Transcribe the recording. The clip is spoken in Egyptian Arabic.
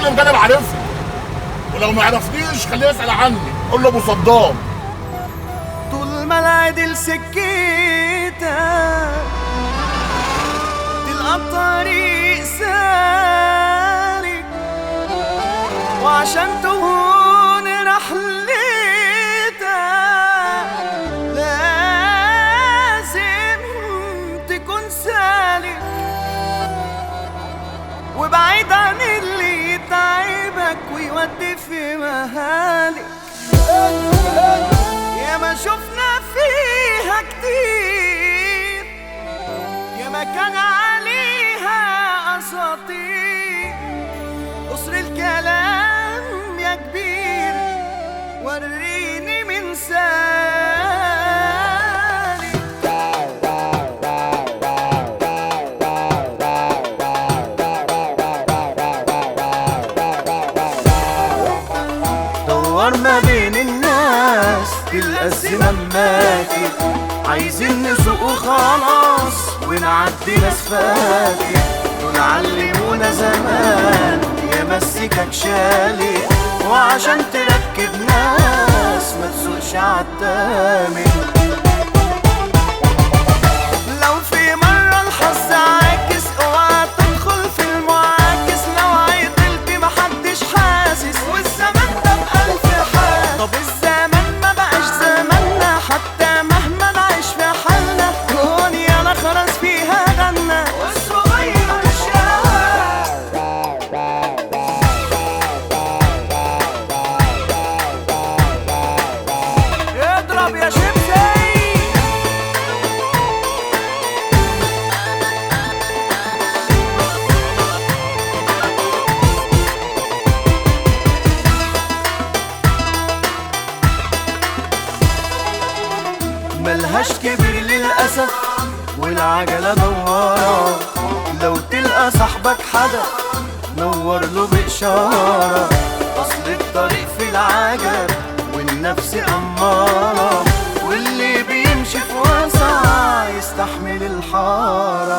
اتكلم كده بعرفني ولو ما عرفنيش خليه يسال عني قول له ابو صدام طول ما العدل سكيتك تلقى الطريق سالك وعشان تهون رحلتك لازم تكون سالك وبعيد عن اللي يتعبك ويودي في مهالك يا ما شفنا فيها كتير يا ما كان عليها اساطير قصر الكلام يا كبير وريني من سالي دور ما بين الناس تلقى الزمن ماتي عايزين نسوق وخلاص ونعدي ناس فاتي دول علمونا زمان يا مسكك شالي وعشان تركب ناس ما تسوقش عالتامن لو في مرة الحظ عاكس اوعى تدخل في المعاكس لو عيطلت محدش حاسس والزمن ده بألف حال طب الزمن ما بقاش زماننا حتى مهما نعيش في حالنا دنيا انا خلاص فيها غنى والصغير شاف اضرب يا شمسي ملهاش كبير للأسف والعجلة دوارة لو تلقى صاحبك حدا نور له بإشارة أصل الطريق في العجل والنفس أمارة واللي بيمشي في وسع يستحمل الحارة